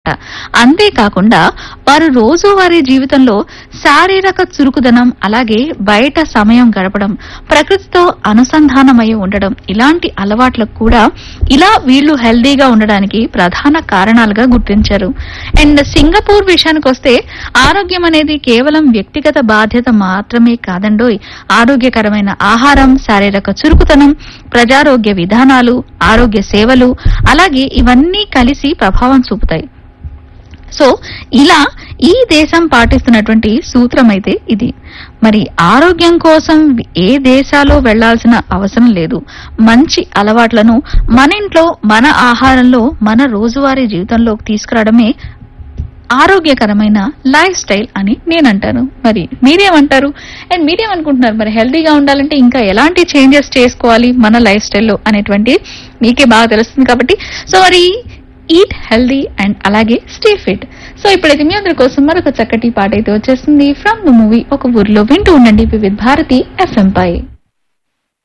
అంతేకాకుండా వారు రోజువారీ జీవితంలో శారీరక చురుకుదనం అలాగే బయట సమయం గడపడం ప్రకృతితో అనుసంధానమై ఉండడం ఇలాంటి అలవాట్లకు కూడా ఇలా వీళ్ళు హెల్దీగా ఉండడానికి ప్రధాన కారణాలుగా గుర్తించారు అండ్ సింగపూర్ విషయానికి వస్తే ఆరోగ్యం అనేది కేవలం వ్యక్తిగత బాధ్యత మాత్రమే కాదండోయ్ ఆరోగ్యకరమైన ఆహారం శారీరక చురుకుతనం ప్రజారోగ్య విధానాలు ఆరోగ్య సేవలు అలాగే ఇవన్నీ కలిసి ప్రభావం చూపుతాయి సో ఇలా ఈ దేశం పాటిస్తున్నటువంటి సూత్రం అయితే ఇది మరి ఆరోగ్యం కోసం ఏ దేశాలో వెళ్లాల్సిన అవసరం లేదు మంచి అలవాట్లను మన ఇంట్లో మన ఆహారంలో మన రోజువారీ జీవితంలోకి తీసుకురావడమే ఆరోగ్యకరమైన లైఫ్ స్టైల్ అని నేను అంటాను మరి మీరేమంటారు అండ్ మీరేమనుకుంటున్నారు మరి హెల్తీగా ఉండాలంటే ఇంకా ఎలాంటి చేంజెస్ చేసుకోవాలి మన లైఫ్ స్టైల్లో అనేటువంటి మీకే బాగా తెలుస్తుంది కాబట్టి సో మరి ఈట్ హెల్దీ అండ్ అలాగే స్టే ఫిట్ సో ఇప్పుడైతే మీ అందరి కోసం మరొక చక్కటి పాట అయితే వచ్చేస్తుంది ఫ్రమ్ ద మూవీ ఒక ఊర్లో వింటూ ఉండండి వివిధ్ భారతి ఎఫ్ఎం పై